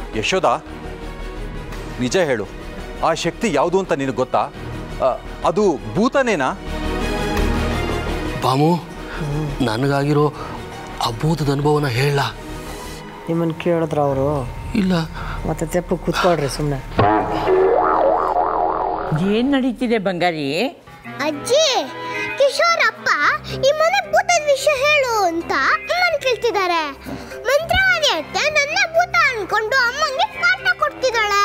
ಯಶೋದ ನಿಜ ಹೇಳು ಆ ಶಕ್ತಿ ಯಾವುದು ಅಂತ ನಿನಗೆ ಗೊತ್ತಾ ಆ, ಅದು ಭೂತನೇನಾ ಬಾಮು ನನಗಾಗಿರೋ ಅಭೂತದ ಅನುಭವನ ಹೇಳ ನಿಮ್ಮನ್ನು ಕೇಳಿದ್ರ ಅವರು ಇಲ್ಲ ಮತ್ತೆ ತೆಪ್ಪು ಕೂತ್ಕೊಳ್ರಿ ಸುಮ್ಮನೆ ಏನ್ ನಡೀತಿದೆ ಬಂಗಾರಿ ಅಜ್ಜಿ ಕಿಶೋರ್ ಅಪ್ಪ ಈ ಮನೆ ಭೂತದ ವಿಷಯ ಹೇಳು ಅಂತ ಅಮ್ಮನ್ ಕೇಳ್ತಿದ್ದಾರೆ ಮಂತ್ರವಾದಿ ಅತ್ತೆ ನನ್ನ ಭೂತ ಅನ್ಕೊಂಡು ಅಮ್ಮಂಗೆ ಕಾಟ ಕೊಡ್ತಿದ್ದಾಳೆ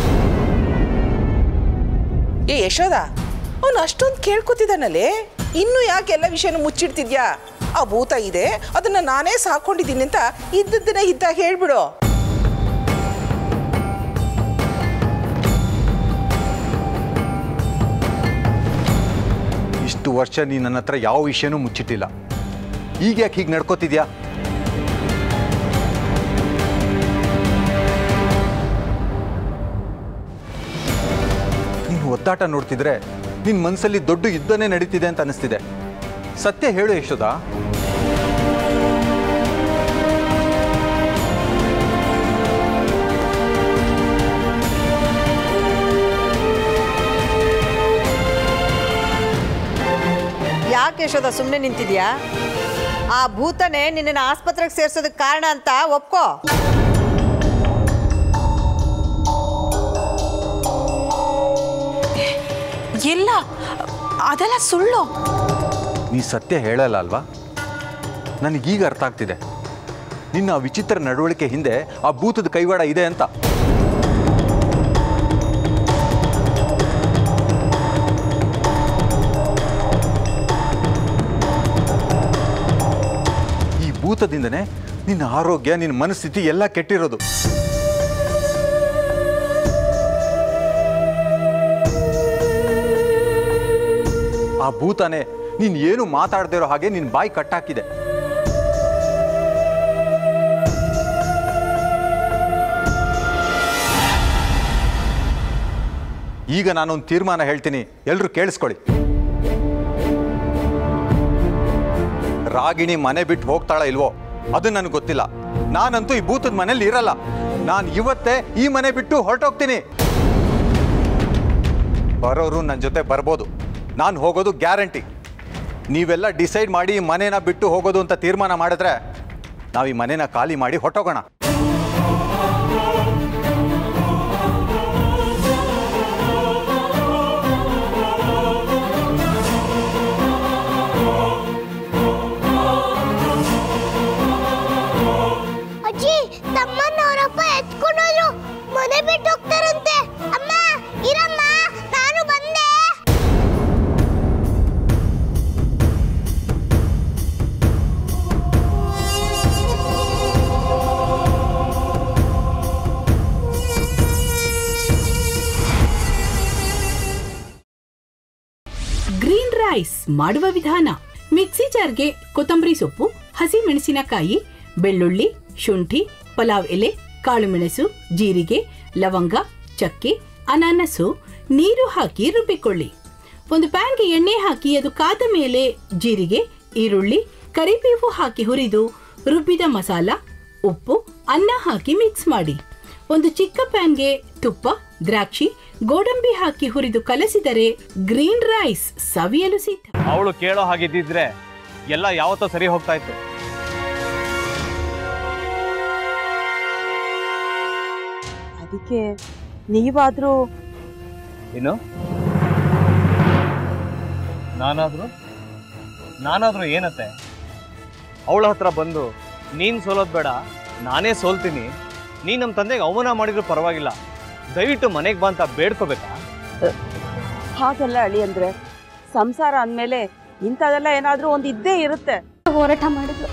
ಏ ಯಶೋದ ಅವನು ಅಷ್ಟೊಂದು ಕೇಳ್ಕೊತಿದ್ದಾನಲ್ಲೇ ಇನ್ನು ಯಾಕೆ ಎಲ್ಲ ವಿಷಯನೂ ಮುಚ್ಚಿಡ್ತಿದ್ಯಾ ಆ ಭೂತ ಇದೆ ಅದನ್ನ ನಾನೇ ಸಾಕೊಂಡಿದ್ದೀನಿ ಅಂತ ಇದ್ದದ್ದನ್ನ ಇದ್ದಾಗ ಹೇಳ್ಬಿಡು ಇಷ್ಟು ವರ್ಷ ನೀನು ನನ್ನ ಹತ್ರ ಯಾವ ವಿಷಯನೂ ಮುಚ್ಚಿಟ್ಟಿಲ್ಲ ಈಗ ಯಾಕೆ ಹೀಗೆ ನಡ್ಕೋತಿದ್ಯಾ ನೀನು ಒದ್ದಾಟ ನೋಡ್ತಿದ್ರೆ ನಿನ್ನ ಮನಸ್ಸಲ್ಲಿ ದೊಡ್ಡ ಯುದ್ಧನೇ ನಡೀತಿದೆ ಅಂತ ಅನಿಸ್ತಿದೆ ಸತ್ಯ ಹೇಳು ಯಶೋದ ಯಾಕೆ ಯಶೋದ ಸುಮ್ಮನೆ ನಿಂತಿದ್ಯಾ ಆ ಭೂತನೇ ನಿನ್ನನ್ನು ಆಸ್ಪತ್ರೆಗೆ ಸೇರ್ಸೋದಕ್ಕೆ ಕಾರಣ ಅಂತ ಒಪ್ಕೋ ಎಲ್ಲ ಅದೆಲ್ಲ ಸುಳ್ಳು ನೀ ಸತ್ಯ ಹೇಳಲ್ಲ ಅಲ್ವಾ ನನಗೀಗ ಅರ್ಥ ಆಗ್ತಿದೆ ನಿನ್ನ ಆ ವಿಚಿತ್ರ ನಡವಳಿಕೆ ಹಿಂದೆ ಆ ಭೂತದ ಕೈವಾಡ ಇದೆ ಅಂತ ಈ ಭೂತದಿಂದನೇ ನಿನ್ನ ಆರೋಗ್ಯ ನಿನ್ನ ಮನಸ್ಥಿತಿ ಎಲ್ಲ ಕೆಟ್ಟಿರೋದು ಆ ಭೂತನೇ ನೀನ್ ಏನು ಮಾತಾಡದೇ ಇರೋ ಹಾಗೆ ನಿನ್ ಬಾಯಿ ಕಟ್ಟಾಕಿದೆ ಈಗ ನಾನೊಂದು ತೀರ್ಮಾನ ಹೇಳ್ತೀನಿ ಎಲ್ಲರೂ ಕೇಳಿಸ್ಕೊಳ್ಳಿ ರಾಗಿಣಿ ಮನೆ ಬಿಟ್ಟು ಹೋಗ್ತಾಳ ಇಲ್ವೋ ಅದು ನನಗೆ ಗೊತ್ತಿಲ್ಲ ನಾನಂತೂ ಈ ಭೂತದ ಮನೇಲಿ ಇರಲ್ಲ ನಾನು ಇವತ್ತೇ ಈ ಮನೆ ಬಿಟ್ಟು ಹೊರಟೋಗ್ತೀನಿ ಬರೋರು ನನ್ನ ಜೊತೆ ಬರ್ಬೋದು ನಾನು ಹೋಗೋದು ಗ್ಯಾರಂಟಿ ನೀವೆಲ್ಲ ಡಿಸೈಡ್ ಮಾಡಿ ಈ ಮನೇನ ಬಿಟ್ಟು ಹೋಗೋದು ಅಂತ ತೀರ್ಮಾನ ಮಾಡಿದ್ರೆ ನಾವು ಈ ಮನೇನ ಖಾಲಿ ಮಾಡಿ ಹೊಟ್ಟೋಗೋಣ ಅಜ್ಜಿ ತಮ್ಮನ್ನ ಅವರಪ್ಪ ಎತ್ಕೊಂಡೋದ್ರು ಮನೆ ಬಿಟ್ಟು ಹೋಗ್ತಾರಂತೆ ಅಮ್ಮ ಇರಮ್ಮ ನಾನು ಬಂದೆ ಗ್ರೀನ್ ರೈಸ್ ಮಾಡುವ ವಿಧಾನ ಮಿಕ್ಸಿ ಜಾರ್ಗೆ ಕೊತ್ತಂಬರಿ ಸೊಪ್ಪು ಹಸಿ ಮೆಣಸಿನಕಾಯಿ ಬೆಳ್ಳುಳ್ಳಿ ಶುಂಠಿ ಪಲಾವ್ ಎಲೆ ಕಾಳುಮೆಣಸು ಜೀರಿಗೆ ಲವಂಗ ಚಕ್ಕೆ ಅನಾನಸು ನೀರು ಹಾಕಿ ರುಬ್ಬಿಕೊಳ್ಳಿ ಒಂದು ಪ್ಯಾನ್ಗೆ ಎಣ್ಣೆ ಹಾಕಿ ಅದು ಕಾದ ಮೇಲೆ ಜೀರಿಗೆ ಈರುಳ್ಳಿ ಕರಿಬೇವು ಹಾಕಿ ಹುರಿದು ರುಬ್ಬಿದ ಮಸಾಲ ಉಪ್ಪು ಅನ್ನ ಹಾಕಿ ಮಿಕ್ಸ್ ಮಾಡಿ ಒಂದು ಚಿಕ್ಕ ಪ್ಯಾನ್ಗೆ ತುಪ್ಪ ದ್ರಾಕ್ಷಿ ಗೋಡಂಬಿ ಹಾಕಿ ಹುರಿದು ಕಲಸಿದರೆ ಗ್ರೀನ್ ರೈಸ್ ಸವಿಯಲು ಸಿದ್ಧ ಅವಳು ಕೇಳೋ ಹಾಗಿದ್ದಿದ್ರೆ ಎಲ್ಲ ಯಾವತ್ತೋ ಸರಿ ಹೋಗ್ತಾ ಇತ್ತು ಅದಕ್ಕೆ ನೀವಾದ್ರೂ ಏನು ನಾನಾದ್ರೂ ನಾನಾದ್ರೂ ಏನತ್ತೆ ಅವಳ ಹತ್ರ ಬಂದು ನೀನು ಸೋಲೋದು ಬೇಡ ನಾನೇ ಸೋಲ್ತೀನಿ ನೀನು ನಮ್ಮ ತಂದೆಗೆ ಅವಮಾನ ಮಾಡಿದ್ರು ಪರವಾಗಿಲ್ಲ ದಯವಿಟ್ಟು ಮನೆಗೆ ಬಾ ಅಂತ ಬೇಡ್ಕೋಬೇಕಾ ಹಾಗೆಲ್ಲ ಅಳಿ ಅಂದ್ರೆ ಸಂಸಾರ ಅಂದಮೇಲೆ ಇಂಥದೆಲ್ಲ ಏನಾದ್ರೂ ಒಂದು ಇದ್ದೇ ಇರುತ್ತೆ ಹೋರಾಟ ಮಾಡಿದ್ಲು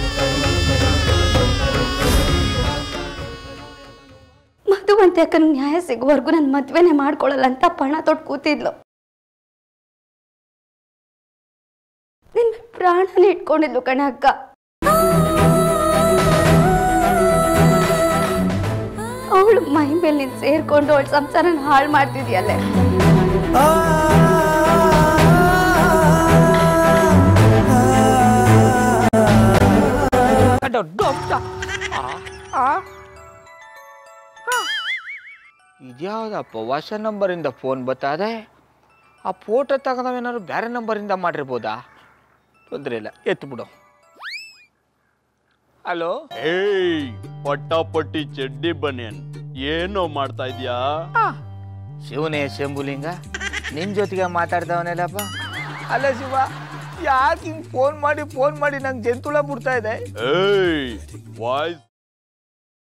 ಮಧುವಂತೆ ಅಕ್ಕನ ನ್ಯಾಯ ಸಿಗುವವರೆಗೂ ನನ್ನ ಮದ್ವೆನೇ ಮಾಡ್ಕೊಳ್ಳಲ್ಲ ಅಂತ ಪಣ ತೊಟ್ಟು ಕೂತಿದ್ಲು ನಿನ್ ಪ್ರಾಣನೇ ಇಟ್ಕೊಂಡಿದ್ಲು ಕಣೆ ಅಕ್ಕ ಅವಳು ಮೈ ಮೇಲೆ ನೀನ್ ಸೇರ್ಕೊಂಡು ಅವಳ ಸಂಸಾರನ ಹಾಳು ಮಾಡ್ತಿದ್ಯಲ್ಲೇ ಇದ್ಯಾವುದಪ್ಪ ಹೊಸ ನಂಬರಿಂದ ಫೋನ್ ಬತ್ತದೆ ಆ ಫೋಟೋ ತಗೊಂಡವೇನಾದ್ರು ಬೇರೆ ನಂಬರಿಂದ ಮಾಡಿರ್ಬೋದಾ ತೊಂದರೆ ಇಲ್ಲ ಎತ್ತು ಬಿಡು ಹಲೋ ಏಯ್ ಪಟ್ಟಾಪಟ್ಟಿ ಚಡ್ಡಿ ಬನಿಯನ್ ಏನೋ ಮಾಡ್ತಾ ಇದ್ಯಾ ಶಿವನೇ ಶಂಭುಲಿಂಗ ನಿನ್ನ ಜೊತೆಗೆ ಮಾತಾಡ್ದವನೇಲಪ್ಪ ಅಲ್ಲ ಶಿವ ಯಾಕೆ ಹಿಂಗೆ ಫೋನ್ ಮಾಡಿ ಫೋನ್ ಮಾಡಿ ನಂಗೆ ಜಂತುಳ ಬಿಡ್ತಾ ಇದೆ ಏಯ್ ವಾಯ್ಸ್